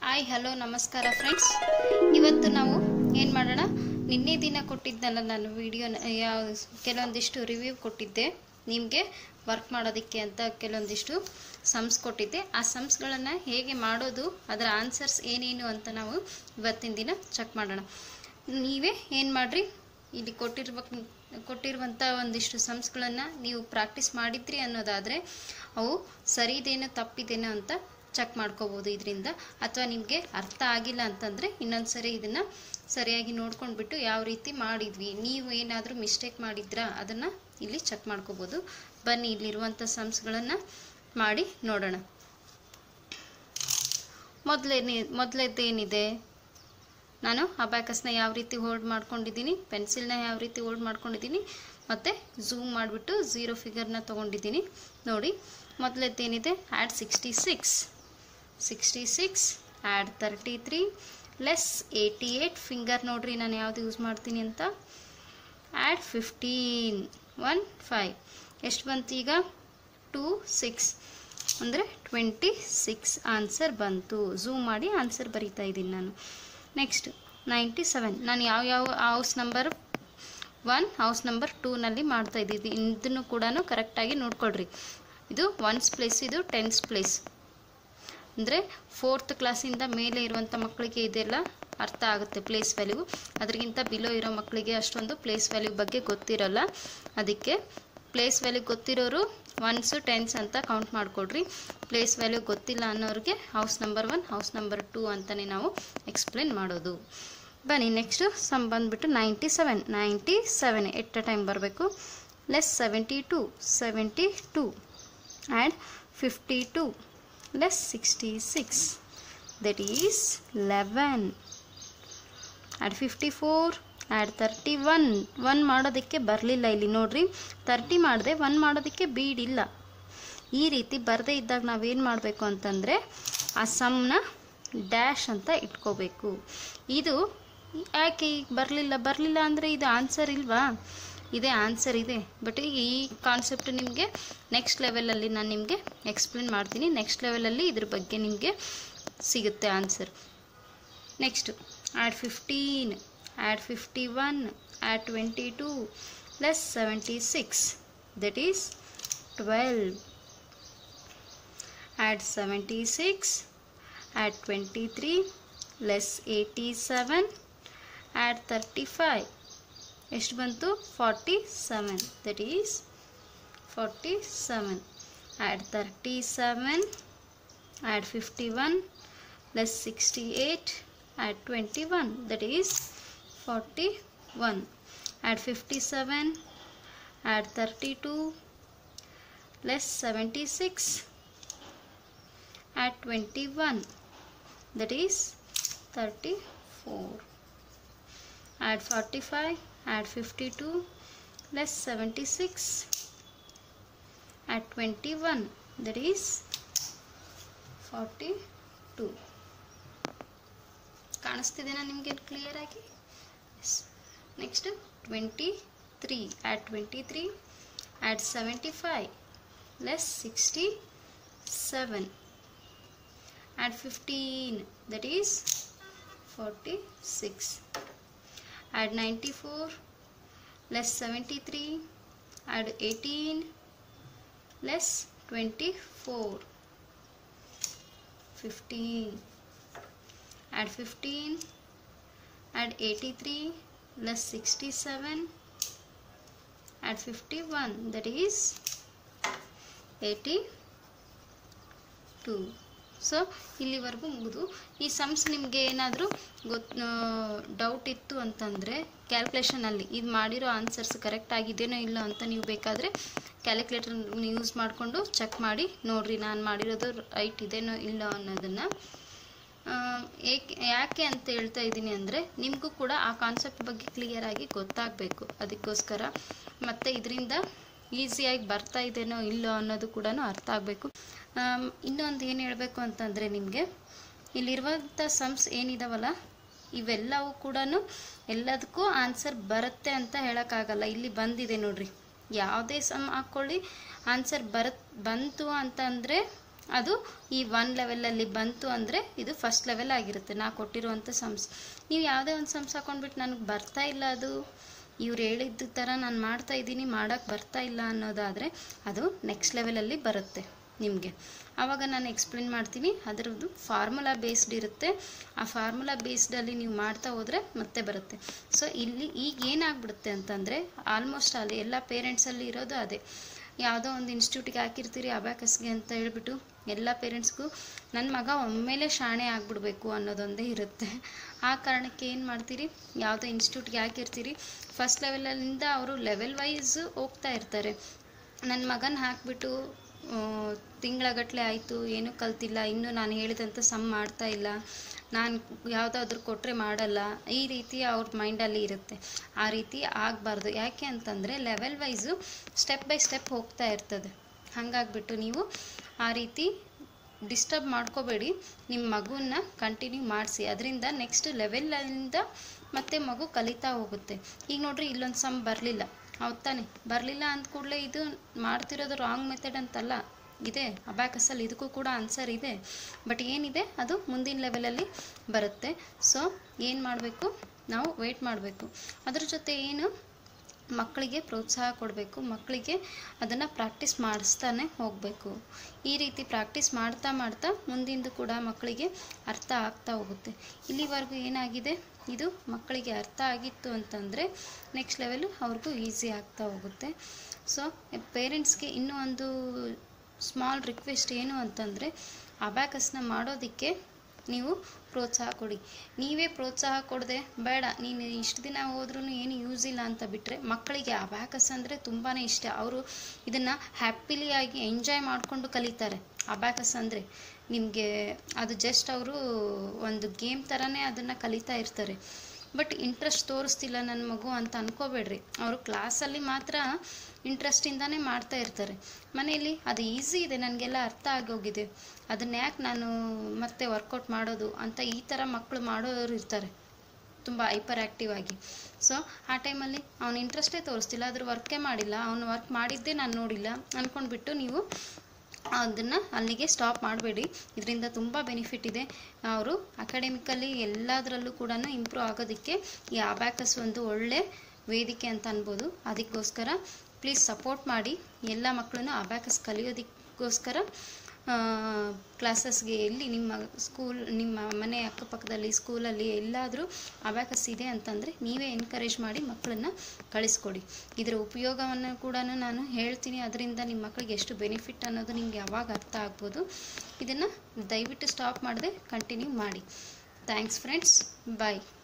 hi hello ನಮಸ್ಕಾರ friends ಇವತ್ತು ನಾವು ಏನು ಮಾಡೋಣ ನಿನ್ನೆ ದಿನ ಕೊಟ್ಟಿದ್ದಲ್ಲ ನಾನು ವಿಡಿಯೋ ಯಾವ ಕೆಲವೊಂದಿಷ್ಟು ರಿವ್ಯೂ ಕೊಟ್ಟಿದ್ದೆ ನಿಮಗೆ ವರ್ಕ್ ಮಾಡೋದಕ್ಕೆ ಅಂತ ಕೆಲವೊಂದಿಷ್ಟು ಸಮ್ಸ್ ಕೊಟ್ಟಿದ್ದೆ ಆ ಸಮ್ಸ್ಗಳನ್ನು ಹೇಗೆ ಮಾಡೋದು ಅದರ ಆನ್ಸರ್ಸ್ ಏನೇನು ಅಂತ ನಾವು ಇವತ್ತಿನ ದಿನ ಚೆಕ್ ಮಾಡೋಣ ನೀವೇ ಏನು ಮಾಡಿರಿ ಇಲ್ಲಿ ಕೊಟ್ಟಿರುವ ಕೊಟ್ಟಿರುವಂಥ ಒಂದಿಷ್ಟು ಸಮ್ಸ್ಗಳನ್ನು ನೀವು ಪ್ರಾಕ್ಟೀಸ್ ಮಾಡಿದ್ರಿ ಅನ್ನೋದಾದರೆ ಅವು ಸರಿದೇನೋ ತಪ್ಪಿದೇನೋ ಅಂತ ಚೆಕ್ ಮಾಡ್ಕೋಬೋದು ಇದರಿಂದ ಅಥವಾ ನಿಮಗೆ ಅರ್ಥ ಆಗಿಲ್ಲ ಅಂತಂದರೆ ಇನ್ನೊಂದು ಸರಿ ಇದನ್ನು ಸರಿಯಾಗಿ ನೋಡ್ಕೊಂಡ್ಬಿಟ್ಟು ಯಾವ ರೀತಿ ಮಾಡಿದ್ವಿ ನೀವು ಏನಾದರೂ ಮಿಸ್ಟೇಕ್ ಮಾಡಿದ್ರಾ ಅದನ್ನು ಇಲ್ಲಿ ಚೆಕ್ ಮಾಡ್ಕೋಬೋದು ಬನ್ನಿ ಇಲ್ಲಿರುವಂಥ ಸಮ್ಸ್ಗಳನ್ನು ಮಾಡಿ ನೋಡೋಣ ಮೊದಲೇನೇ ಮೊದಲೇದೇನಿದೆ ನಾನು ಅಬ್ಯಾಕಸ್ನ ಯಾವ ರೀತಿ ಹೋಲ್ಡ್ ಮಾಡ್ಕೊಂಡಿದ್ದೀನಿ ಪೆನ್ಸಿಲ್ನ ಯಾವ ರೀತಿ ಹೋಲ್ಡ್ ಮಾಡ್ಕೊಂಡಿದ್ದೀನಿ ಮತ್ತು ಝೂಮ್ ಮಾಡಿಬಿಟ್ಟು ಝೀರೋ ಫಿಗರ್ನ ತೊಗೊಂಡಿದ್ದೀನಿ ನೋಡಿ ಮೊದಲದ್ದೇನಿದೆ add sixty six sixty six add thirty three less eighty eight finger ನೋಡ್ರಿ ನಾನು ಯಾವುದು ಯೂಸ್ ಮಾಡ್ತೀನಿ ಅಂತ ಆ್ಯಡ್ ಫಿಫ್ಟೀನ್ ಒನ್ ಫೈವ್ ಎಷ್ಟು ಬಂತು ಈಗ ಟೂ ಸಿಕ್ಸ್ ಅಂದರೆ ಟ್ವೆಂಟಿ ಸಿಕ್ಸ್ ಆನ್ಸರ್ ಬಂತು ಝೂಮ್ ಮಾಡಿ ಆನ್ಸರ್ ಬರೀತಾ ಇದ್ದೀನಿ ನಾನು ನೆಕ್ಸ್ಟ್ ನೈಂಟಿ ಸೆವೆನ್ ನಾನು ಯಾವ ಯಾವ house number one house number ಟೂನಲ್ಲಿ ಮಾಡ್ತಾ ಇದ್ದೀನಿ ಇದನ್ನು ಕೂಡ ಕರೆಕ್ಟಾಗಿ ನೋಡ್ಕೊಳ್ರಿ ಇದು ಒನ್ಸ್ ಪ್ಲೇಸ್ ಇದು ಟೆನ್ಸ್ ಪ್ಲೇಸ್ ಅಂದರೆ ಫೋರ್ತ್ ಕ್ಲಾಸಿಂದ ಮೇಲೆ ಇರುವಂಥ ಮಕ್ಕಳಿಗೆ ಇದೆಲ್ಲ ಅರ್ಥ ಆಗುತ್ತೆ ಪ್ಲೇಸ್ ವ್ಯಾಲ್ಯೂ ಅದರಿಗಿಂತ ಬಿಲೋ ಇರೋ ಮಕ್ಕಳಿಗೆ ಅಷ್ಟೊಂದು ಪ್ಲೇಸ್ ವ್ಯಾಲ್ಯೂ ಬಗ್ಗೆ ಗೊತ್ತಿರಲ್ಲ ಅದಕ್ಕೆ ಪ್ಲೇಸ್ ವ್ಯಾಲ್ಯೂ ಗೊತ್ತಿರೋರು ಒನ್ಸು ಟೆನ್ಸ್ ಅಂತ ಕೌಂಟ್ ಮಾಡಿಕೊಡ್ರಿ ಪ್ಲೇಸ್ ವ್ಯಾಲ್ಯೂ ಗೊತ್ತಿಲ್ಲ ಅನ್ನೋರಿಗೆ house number one house number two ಅಂತಲೇ ನಾವು ಎಕ್ಸ್ಪ್ಲೇನ್ ಮಾಡೋದು ಬನ್ನಿ ನೆಕ್ಸ್ಟು ಸಮ್ ಬಂದುಬಿಟ್ಟು ninety seven ninety seven at a time ಬರಬೇಕು less seventy two seventy two add fifty two less sixty six that is eleven add fifty four add thirty one one ಮಾಡೋದಕ್ಕೆ ಬರಲಿಲ್ಲ ಇಲ್ಲಿ ನೋಡ್ರಿ thirty ಮಾಡಿದೆ one ಮಾಡೋದಕ್ಕೆ ಬೀಡಿಲ್ಲ ಈ ರೀತಿ ಬರದೇ ಇದ್ದಾಗ ನಾವೇನು ಮಾಡಬೇಕು ಅಂತಂದರೆ ಆ ಸಮ್ನ ಡ್ಯಾಶ್ ಅಂತ ಇಟ್ಕೋಬೇಕು ಇದು ಯಾಕೆ ಈಗ ಬರಲಿಲ್ಲ ಬರಲಿಲ್ಲ ಅಂದರೆ ಇದು ಆನ್ಸರ್ ಇಲ್ವಾ ಇದೇ ಆನ್ಸರ್ ಇದೆ ಬಟ್ ಈ ಕಾನ್ಸೆಪ್ಟ್ ನಿಮಗೆ ನೆಕ್ಸ್ಟ್ ಲೆವೆಲಲ್ಲಿ ನಾನು ನಿಮಗೆ ಎಕ್ಸ್ಪ್ಲೇನ್ ಮಾಡ್ತೀನಿ ನೆಕ್ಸ್ಟ್ ಲೆವೆಲಲ್ಲಿ ಇದ್ರ ಬಗ್ಗೆ ನಿಮಗೆ ಸಿಗುತ್ತೆ answer next add fifteen add fifty one add twenty two plus seventy six that is twelve add seventy six add twenty three less eighty seven add thirty five ಎಷ್ಟು ಬಂತು forty seven that is forty seven add thirty seven add fifty one less sixty eight add twenty one that is forty one add fifty seven add thirty two less seventy six add twenty one that is thirty four add 45 add 52 less 76 add 21 that is 42 ಕಾಣಿಸ್ತಿದೆನಾ ನಿಮಗೆ clear ಆಗಿ next twenty three add twenty three add seventy five less sixty seven add fifteen that is forty six add 94 less 73 add 18 less 24 15 add 15 add 83 less 67 add 51 that is 82 so ಇಲ್ಲಿವರೆಗೂ ಮುಗಿದು ಈ sums ನಿಮಗೆ ಏನಾದರೂ ಗೊತ್ತು doubt ಇತ್ತು ಅಂತಂದರೆ ಕ್ಯಾಲ್ಕುಲೇಷನಲ್ಲಿ ಇದು ಮಾಡಿರೋ ಆನ್ಸರ್ಸ್ ಕರೆಕ್ಟ್ ಆಗಿದೆಯೋ ಇಲ್ಲ ಅಂತ ನೀವು ಬೇಕಾದರೆ ಕ್ಯಾಲ್ಕುಲೇಟರ್ ಯೂಸ್ ಮಾಡಿಕೊಂಡು ಚೆಕ್ ಮಾಡಿ ನೋಡಿರಿ ನಾನು ಮಾಡಿರೋದು ರೈಟ್ ಇದೆನೋ ಇಲ್ಲ ಅನ್ನೋದನ್ನು ಏಕೆ ಯಾಕೆ ಅಂತ ಹೇಳ್ತಾ ಇದ್ದೀನಿ ಅಂದರೆ ನಿಮಗೂ ಕೂಡ ಆ ಕಾನ್ಸೆಪ್ಟ್ ಬಗ್ಗೆ ಕ್ಲಿಯರಾಗಿ ಗೊತ್ತಾಗಬೇಕು ಅದಕ್ಕೋಸ್ಕರ ಮತ್ತು ಇದರಿಂದ ಈಸಿಯಾಗಿ ಬರ್ತಾ ಇದೆನೋ ಇಲ್ಲೋ ಅನ್ನೋದು ಕೂಡ ಅರ್ಥ ಆಗಬೇಕು ಇನ್ನೊಂದು ಏನು ಹೇಳಬೇಕು ಅಂತಂದರೆ ನಿಮಗೆ ಇಲ್ಲಿರುವಂಥ ಸಮ್ಸ್ ಏನಿದಾವಲ್ಲ ಇವೆಲ್ಲವೂ ಕೂಡ ಎಲ್ಲದಕ್ಕೂ ಆನ್ಸರ್ ಬರುತ್ತೆ ಅಂತ ಹೇಳೋಕ್ಕಾಗಲ್ಲ ಇಲ್ಲಿ ಬಂದಿದೆ ನೋಡ್ರಿ ಯಾವುದೇ ಸಮ್ ಹಾಕ್ಕೊಳ್ಳಿ ಆನ್ಸರ್ ಬರತ್ ಬಂತು ಅಂತಂದರೆ ಅದು ಈ ಒನ್ ಲೆವೆಲಲ್ಲಿ ಬಂತು ಅಂದರೆ ಇದು ಫಸ್ಟ್ ಲೆವೆಲ್ ಆಗಿರುತ್ತೆ ನಾ ಕೊಟ್ಟಿರುವಂಥ ಸಮ್ಸ್ ನೀವು ಯಾವುದೇ ಒಂದು ಸಮ್ಸ್ ಹಾಕೊಂಡ್ಬಿಟ್ಟು ನನಗೆ ಬರ್ತಾ ಇಲ್ಲ ಅದು ಇವ್ರು ಹೇಳಿದ್ದ ಥರ ನಾನು ಮಾಡ್ತಾ ಇದ್ದೀನಿ ಮಾಡೋಕ್ಕೆ ಬರ್ತಾ ಇಲ್ಲ ಅನ್ನೋದಾದರೆ ಅದು ನೆಕ್ಸ್ಟ್ ಲೆವೆಲಲ್ಲಿ ಬರುತ್ತೆ ನಿಮಗೆ ಆವಾಗ ನಾನು ಎಕ್ಸ್ಪ್ಲೇನ್ ಮಾಡ್ತೀನಿ ಅದರದ್ದು ಫಾರ್ಮುಲಾ ಬೇಸ್ಡ್ ಇರುತ್ತೆ ಆ ಫಾರ್ಮುಲಾ ಬೇಸ್ಡಲ್ಲಿ ನೀವು ಮಾಡ್ತಾ ಹೋದರೆ ಮತ್ತೆ ಬರುತ್ತೆ ಸೊ ಇಲ್ಲಿ ಈಗ ಏನಾಗ್ಬಿಡುತ್ತೆ ಅಂತಂದರೆ ಆಲ್ಮೋಸ್ಟ್ ಅಲ್ಲಿ ಎಲ್ಲ ಪೇರೆಂಟ್ಸಲ್ಲಿ ಇರೋದು ಅದೇ ಯಾವುದೋ ಒಂದು ಇನ್ಸ್ಟಿಟ್ಯೂಟಿಗೆ ಹಾಕಿರ್ತೀರಿ ಅಬ್ಯಾಕಸ್ಗೆ ಅಂತ ಹೇಳ್ಬಿಟ್ಟು ಎಲ್ಲ ಪೇರೆಂಟ್ಸ್ಗೂ ನನ್ನ ಮಗ ಒಮ್ಮೆಲೆ ಶಾಣೆ ಆಗ್ಬಿಡ್ಬೇಕು ಅನ್ನೋದೊಂದೇ ಇರುತ್ತೆ ಆ ಕಾರಣಕ್ಕೆ ಏನು ಮಾಡ್ತೀರಿ ಯಾವುದೋ ಇನ್ಸ್ಟಿಟ್ಯೂಟ್ಗೆ ಹಾಕಿರ್ತೀರಿ ಫಸ್ಟ್ ಲೆವೆಲಿಂದ ಅವರು ಲೆವೆಲ್ ವೈಸ್ ಹೋಗ್ತಾ ಇರ್ತಾರೆ ನನ್ನ ಮಗನ ಹಾಕ್ಬಿಟ್ಟು ತಿಂಗಳಗಟ್ಟಲೆ ಆಯಿತು ಏನೂ ಕಲ್ತಿಲ್ಲ ಇನ್ನೂ ನಾನು ಹೇಳಿದಂಥ ಸಮ್ ಮಾಡ್ತಾ ಇಲ್ಲ ನಾನು ಯಾವುದಾದ್ರೂ ಕೊಟ್ಟರೆ ಮಾಡಲ್ಲ ಈ ರೀತಿ ಅವ್ರ ಮೈಂಡಲ್ಲಿ ಇರುತ್ತೆ ಆ ರೀತಿ ಆಗಬಾರ್ದು ಯಾಕೆ ಅಂತಂದರೆ level wise step by step ಹೋಗ್ತಾ ಇರ್ತದೆ ಹಾಗಾಗ್ಬಿಟ್ಟು ನೀವು ಆ ರೀತಿ ಡಿಸ್ಟರ್ಬ್ ಮಾಡ್ಕೋಬೇಡಿ ನಿಮ್ಮ ಮಗುನ ಕಂಟಿನ್ಯೂ ಮಾಡಿಸಿ ಅದರಿಂದ ನೆಕ್ಸ್ಟ್ ಲೆವೆಲಿಂದ ಮತ್ತೆ ಮಗು ಕಲಿತಾ ಹೋಗುತ್ತೆ ಈಗ ನೋಡ್ರಿ ಇಲ್ಲೊಂದು ಸಮ್ ಬರಲಿಲ್ಲ ಹೌದು ತಾನೆ ಬರಲಿಲ್ಲ ಅಂದ ಕೂಡಲೇ ಇದು ಮಾಡ್ತಿರೋದು ರಾಂಗ್ ಮೆಥಡ್ ಅಂತಲ್ಲ ಇದೆ ಅಬ್ಯಾಕಸಲ್ಲಿ ಇದಕ್ಕೂ ಕೂಡ ಆನ್ಸರ್ ಇದೆ ಬಟ್ ಏನಿದೆ ಅದು ಮುಂದಿನ ಲೆವೆಲಲ್ಲಿ ಬರುತ್ತೆ ಸೊ ಏನು ಮಾಡಬೇಕು ನಾವು ವೆಯ್ಟ್ ಮಾಡಬೇಕು ಅದ್ರ ಜೊತೆ ಏನು ಮಕ್ಕಳಿಗೆ ಪ್ರೋತ್ಸಾಹ ಕೊಡಬೇಕು ಮಕ್ಕಳಿಗೆ ಅದನ್ನು ಪ್ರಾಕ್ಟೀಸ್ ಮಾಡಿಸ್ತಾನೆ ಹೋಗಬೇಕು ಈ ರೀತಿ ಪ್ರಾಕ್ಟೀಸ್ ಮಾಡ್ತಾ ಮಾಡ್ತಾ ಮುಂದಿಂದು ಕೂಡ ಮಕ್ಕಳಿಗೆ ಅರ್ಥ ಆಗ್ತಾ ಹೋಗುತ್ತೆ ಇಲ್ಲಿವರೆಗೂ ಏನಾಗಿದೆ ಇದು ಮಕ್ಕಳಿಗೆ ಅರ್ಥ ಆಗಿತ್ತು ಅಂತಂದರೆ ನೆಕ್ಸ್ಟ್ ಲೆವೆಲು ಅವ್ರಿಗೂ ಈಸಿ ಆಗ್ತಾ ಹೋಗುತ್ತೆ ಸೊ ಪೇರೆಂಟ್ಸ್ಗೆ ಇನ್ನೂ ಒಂದು ಸ್ಮಾಲ್ ರಿಕ್ವೆಸ್ಟ್ ಏನು ಅಂತಂದರೆ ಅಬ್ಯಾಕಸ್ನ ಮಾಡೋದಕ್ಕೆ ನೀವು ಪ್ರೋತ್ಸಾಹ ಕೊಡಿ ನೀವೇ ಪ್ರೋತ್ಸಾಹ ಕೊಡದೆ ಬೇಡ ನೀನು ಇಷ್ಟು ದಿನ ಹೋದ್ರೂ ಏನು ಯೂಸ್ ಇಲ್ಲ ಅಂತ ಬಿಟ್ಟರೆ ಮಕ್ಕಳಿಗೆ ಅಬ್ಯಾಕಸ್ ಅಂದರೆ ತುಂಬಾ ಇಷ್ಟ ಅವರು ಇದನ್ನು ಹ್ಯಾಪಿಲಿ ಆಗಿ ಎಂಜಾಯ್ ಮಾಡಿಕೊಂಡು ಕಲಿತಾರೆ ಅಬ್ಯಾಕಸ್ ಅಂದರೆ ನಿಮಗೆ ಅದು ಜಸ್ಟ್ ಅವರು ಒಂದು ಗೇಮ್ ಥರನೇ ಅದನ್ನು ಕಲಿತಾ ಇರ್ತಾರೆ ಬಟ್ ಇಂಟ್ರೆಸ್ಟ್ ತೋರಿಸ್ತಿಲ್ಲ ನನ್ನ ಮಗು ಅಂತ ಅನ್ಕೋಬೇಡ್ರಿ ಅವರು ಕ್ಲಾಸಲ್ಲಿ ಮಾತ್ರ ಇಂಟ್ರೆಸ್ಟಿಂದಾನೇ ಮಾಡ್ತಾ ಇರ್ತಾರೆ ಮನೆಯಲ್ಲಿ ಅದು ಈಸಿ ಇದೆ ನನಗೆಲ್ಲ ಅರ್ಥ ಆಗೋಗಿದೆ ಅದನ್ನ ಯಾಕೆ ನಾನು ಮತ್ತೆ ವರ್ಕೌಟ್ ಮಾಡೋದು ಅಂತ ಈ ಥರ ಮಕ್ಕಳು ಮಾಡೋರು ಇರ್ತಾರೆ ತುಂಬ ಹೈಪರ್ ಆ್ಯಕ್ಟಿವ್ ಆಗಿ ಸೊ ಆ ಟೈಮಲ್ಲಿ ಅವ್ನು ಇಂಟ್ರೆಸ್ಟೇ ತೋರಿಸ್ತಿಲ್ಲ ಅದ್ರ ವರ್ಕೇ ಮಾಡಿಲ್ಲ ಅವನು ವರ್ಕ್ ಮಾಡಿದ್ದೇ ನಾನು ನೋಡಿಲ್ಲ ಅಂದ್ಕೊಂಡ್ಬಿಟ್ಟು ನೀವು ಅದನ್ನು ಅಲ್ಲಿಗೆ ಸ್ಟಾಪ್ ಮಾಡಬೇಡಿ ಇದರಿಂದ ತುಂಬ ಬೆನಿಫಿಟ್ ಇದೆ ಅವರು ಅಕಾಡೆಮಿಕಲ್ಲಿ ಎಲ್ಲದರಲ್ಲೂ ಕೂಡ ಇಂಪ್ರೂವ್ ಆಗೋದಕ್ಕೆ ಈ ಅಬ್ಯಾಕಸ್ ಒಂದು ಒಳ್ಳೆ ವೇದಿಕೆ ಅಂತ ಅನ್ಬೋದು ಅದಕ್ಕೋಸ್ಕರ ಪ್ಲೀಸ್ ಸಪೋರ್ಟ್ ಮಾಡಿ ಎಲ್ಲ ಮಕ್ಕಳನ್ನು ಅಬ್ಯಾಕಸ್ ಕಲಿಯೋದಕ್ಕೋಸ್ಕರ ಕ್ಲಾಸಸ್ಗೆ ಎಲ್ಲಿ ನಿಮ್ಮ ಸ್ಕೂಲ್ ನಿಮ್ಮ ಮನೆ ಅಕ್ಕಪಕ್ಕದಲ್ಲಿ ಸ್ಕೂಲಲ್ಲಿ ಎಲ್ಲಾದರೂ ಅಬ್ಯಾಕಸ್ ಇದೆ ಅಂತಂದರೆ ನೀವೇ ಎನ್ಕರೇಜ್ ಮಾಡಿ ಮಕ್ಕಳನ್ನು ಕಳಿಸ್ಕೊಡಿ ಇದರ ಉಪಯೋಗವನ್ನು ಕೂಡ ನಾನು ಹೇಳ್ತೀನಿ ಅದರಿಂದ ನಿಮ್ಮ ಮಕ್ಕಳಿಗೆ ಎಷ್ಟು ಬೆನಿಫಿಟ್ ಅನ್ನೋದು ನಿಮ್ಗೆ ಯಾವಾಗ ಅರ್ಥ ಆಗ್ಬೋದು ಇದನ್ನು ದಯವಿಟ್ಟು ಸ್ಟಾಪ್ ಮಾಡದೆ ಕಂಟಿನ್ಯೂ ಮಾಡಿ ಥ್ಯಾಂಕ್ಸ್ ಫ್ರೆಂಡ್ಸ್ ಬಾಯ್